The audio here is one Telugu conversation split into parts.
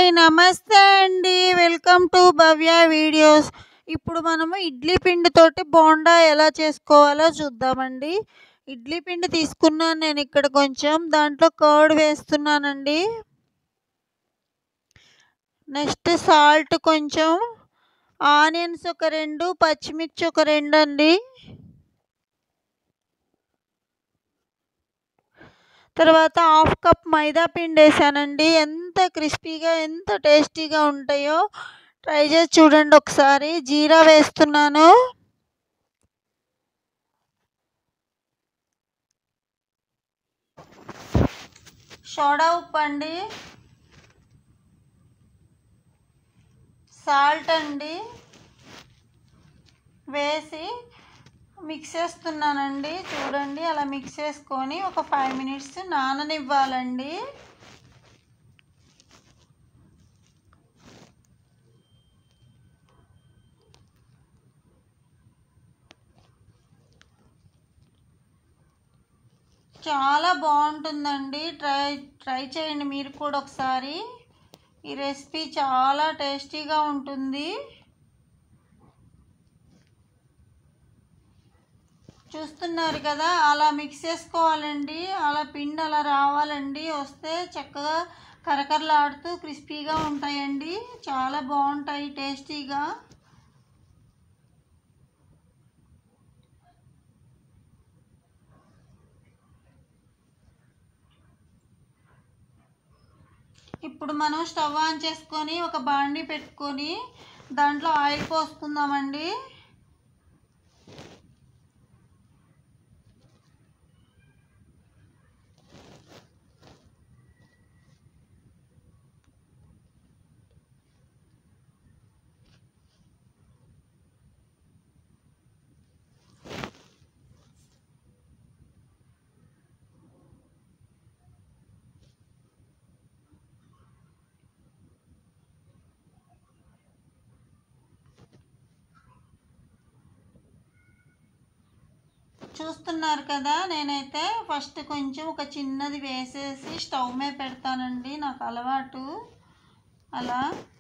హాయ్ నమస్తే అండి వెల్కమ్ టు భవ్య వీడియోస్ ఇప్పుడు మనము ఇడ్లీ పిండితోటి బోండా ఎలా చేసుకోవాలో చూద్దామండి ఇడ్లీ పిండి తీసుకున్నాను నేను ఇక్కడ కొంచెం దాంట్లో కర్డ్ వేస్తున్నానండి నెక్స్ట్ సాల్ట్ కొంచెం ఆనియన్స్ ఒక రెండు పచ్చిమిర్చి ఒక రెండు అండి తర్వాత హాఫ్ కప్ మైదా పిండి వేసానండి ఎంత క్రిస్పీగా ఎంత టేస్టీగా ఉంటాయో ట్రై చేసి చూడండి ఒకసారి జీరా వేస్తున్నాను సోడా ఉప్పు అండి సాల్ట్ అండి వేసి మిక్స్ చేస్తున్నానండి చూడండి అలా మిక్స్ చేసుకొని ఒక ఫైవ్ మినిట్స్ నాననివ్వాలండి చాలా బాగుంటుందండి ట్రై ట్రై చేయండి మీరు కూడా ఒకసారి ఈ రెసిపీ చాలా టేస్టీగా ఉంటుంది చూస్తున్నారు కదా అలా మిక్స్ చేసుకోవాలండి అలా పిండి అలా రావాలండి వస్తే చక్కగా కరకరలాడుతూ క్రిస్పీగా ఉంటాయండి చాలా బాగుంటాయి టేస్టీగా ఇప్పుడు మనం స్టవ్ ఆన్ చేసుకొని ఒక బాండి పెట్టుకొని దాంట్లో ఆయిల్ పోసుకుందామండి చూస్తున్నారు కదా నేనైతే ఫస్ట్ కొంచెం ఒక చిన్నది వేసేసి స్టవ్ మీద పెడతానండి నాకు అలవాటు అలా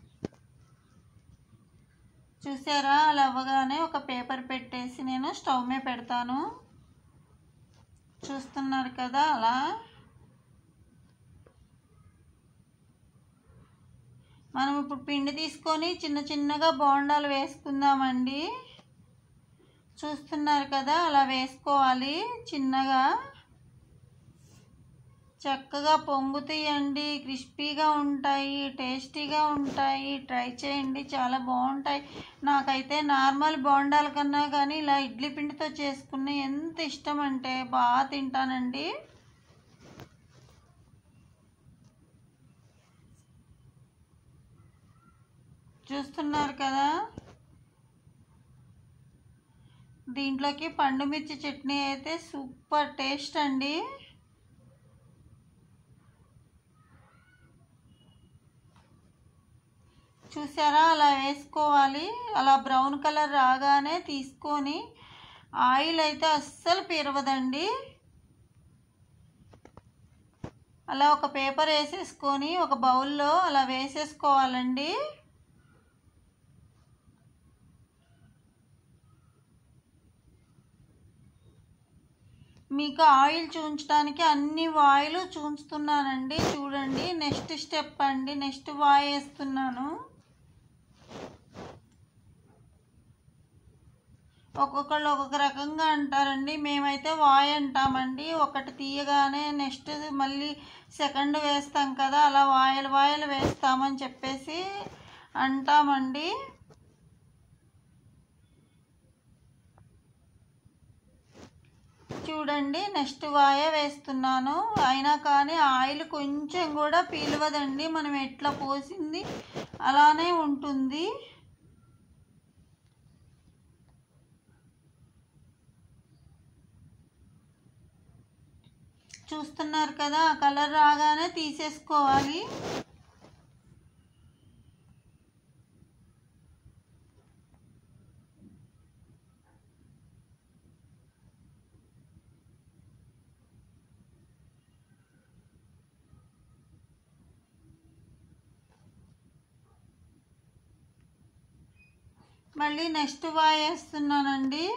చూసారా అలా అవ్వగానే ఒక పేపర్ పెట్టేసి నేను స్టవ్ మీద పెడతాను చూస్తున్నారు కదా అలా మనం ఇప్పుడు పిండి తీసుకొని చిన్న చిన్నగా బోండాలు వేసుకుందామండి చూస్తున్నారు కదా అలా వేసుకోవాలి చిన్నగా చక్కగా పొంగుతాయండి క్రిస్పీగా ఉంటాయి టేస్టీగా ఉంటాయి ట్రై చేయండి చాలా బాగుంటాయి నాకైతే నార్మల్ బోండాల కన్నా కానీ ఇలా ఇడ్లీ పిండితో చేసుకున్న ఎంత ఇష్టం అంటే బాగా తింటానండి చూస్తున్నారు కదా దీంట్లోకి పండు మిర్చి చట్నీ అయితే సూపర్ టేస్ట్ అండి చూసారా అలా వేసుకోవాలి అలా బ్రౌన్ కలర్ రాగానే తీసుకొని ఆయిల్ అయితే అస్సలు పీరవదండి అలా ఒక పేపర్ వేసేసుకొని ఒక బౌల్లో అలా వేసేసుకోవాలండి మీకు ఆయిల్ చూంచడానికి అన్ని వాయిలు చూంచుతున్నానండి చూడండి నెక్స్ట్ స్టెప్ అండి నెక్స్ట్ వాయి వేస్తున్నాను ఒక్కొక్కళ్ళు ఒక్కొక్క రకంగా అంటారండి మేమైతే వాయి అంటామండి ఒకటి తీయగానే నెక్స్ట్ మళ్ళీ సెకండ్ వేస్తాం కదా అలా వాయిలు వాయిలు వేస్తామని చెప్పేసి అంటామండి చూడండి నెక్స్ట్ వాయ వేస్తున్నాను అయినా కానీ ఆయిల్ కొంచెం కూడా పీలవదండి మనం ఎట్లా పోసింది అలానే ఉంటుంది చూస్తున్నారు కదా ఆ కలర్ రాగానే తీసేసుకోవాలి మళ్ళీ నెక్స్ట్ వాయ్ వేస్తున్నానండి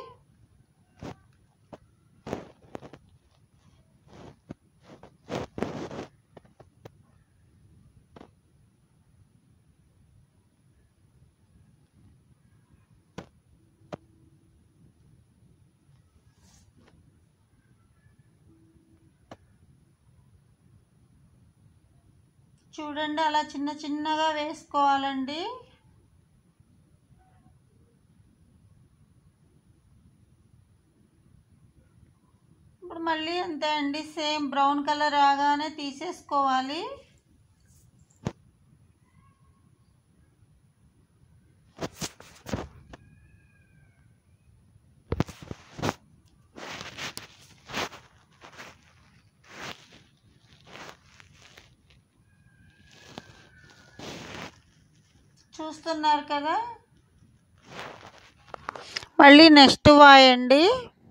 చూడండి అలా చిన్న చిన్నగా వేసుకోవాలండి ఇప్పుడు మళ్ళీ అంతే అండి సేమ్ బ్రౌన్ కలర్ రాగానే తీసేసుకోవాలి చూస్తున్నారు కదా మళ్ళీ నెక్స్ట్ వాయండి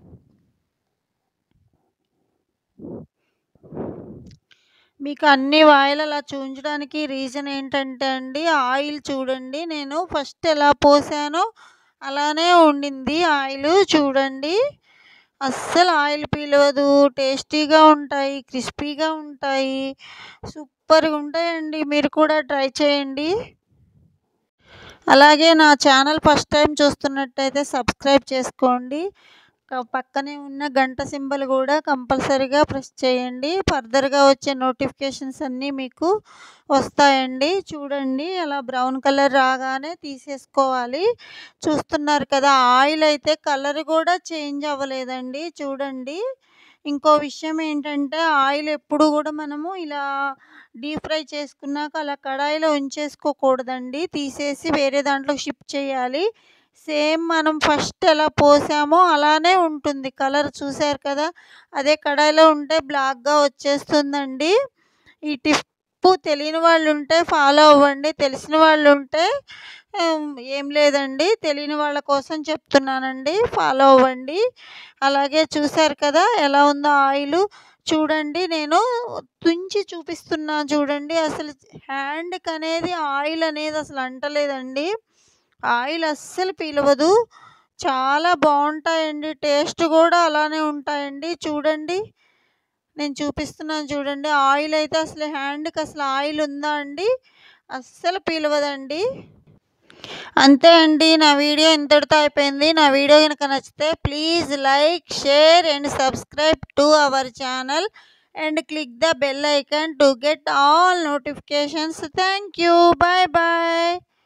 మీకు అన్ని వాయిల్ అలా చూపించడానికి రీజన్ ఏంటంటే అండి ఆయిల్ చూడండి నేను ఫస్ట్ ఎలా పోసానో అలానే ఉండింది ఆయిల్ చూడండి అస్సలు ఆయిల్ పీలవదు టేస్టీగా ఉంటాయి క్రిస్పీగా ఉంటాయి సూపర్గా ఉంటాయండి మీరు కూడా ట్రై చేయండి అలాగే నా ఛానల్ ఫస్ట్ టైం చూస్తున్నట్టయితే సబ్స్క్రైబ్ చేసుకోండి క- పక్కనే ఉన్న గంట సింబల్ కూడా కంపల్సరీగా ప్రెస్ చేయండి ఫర్దర్గా వచ్చే నోటిఫికేషన్స్ అన్నీ మీకు వస్తాయండి చూడండి అలా బ్రౌన్ కలర్ రాగానే తీసేసుకోవాలి చూస్తున్నారు కదా ఆయిల్ అయితే కలర్ కూడా చేంజ్ అవ్వలేదండి చూడండి ఇంకో విషయం ఏంటంటే ఆయిల్ ఎప్పుడు కూడా మనము ఇలా డీప్ ఫ్రై చేసుకున్నాక అలా కడాయిలో ఉంచేసుకోకూడదండి తీసేసి వేరే దాంట్లో షిఫ్ట్ చేయాలి సేమ్ మనం ఫస్ట్ ఎలా పోసామో అలానే ఉంటుంది కలర్ చూసారు కదా అదే కడాయిలో ఉంటే బ్లాక్గా వచ్చేస్తుందండి ఈ టిప్ తెలియని వాళ్ళు ఉంటే ఫాలో అవ్వండి తెలిసిన వాళ్ళు ఉంటే ఉమ్, ఏం లేదండి తెలియని వాళ్ళ కోసం చెప్తున్నానండి ఫాలో అవ్వండి అలాగే చూసారు కదా ఎలా ఉందో ఆయిల్ చూడండి నేను తుంచి చూపిస్తున్నా చూడండి అసలు హ్యాండ్కి అనేది ఆయిల్ అనేది అసలు అంటలేదండి ఆయిల్ అస్సలు పీలవదు చాలా బాగుంటాయండి టేస్ట్ కూడా అలానే ఉంటాయండి చూడండి నేను చూపిస్తున్నాను చూడండి ఆయిల్ అయితే అసలు హ్యాండ్కి అసలు ఆయిల్ ఉందా అండి అస్సలు పీలవదండి అంతే అండి నా వీడియో ఇంతటితో అయిపోయింది నా వీడియో కనుక నచ్చితే please like share and subscribe to our channel and click the bell icon to get all notifications thank you bye bye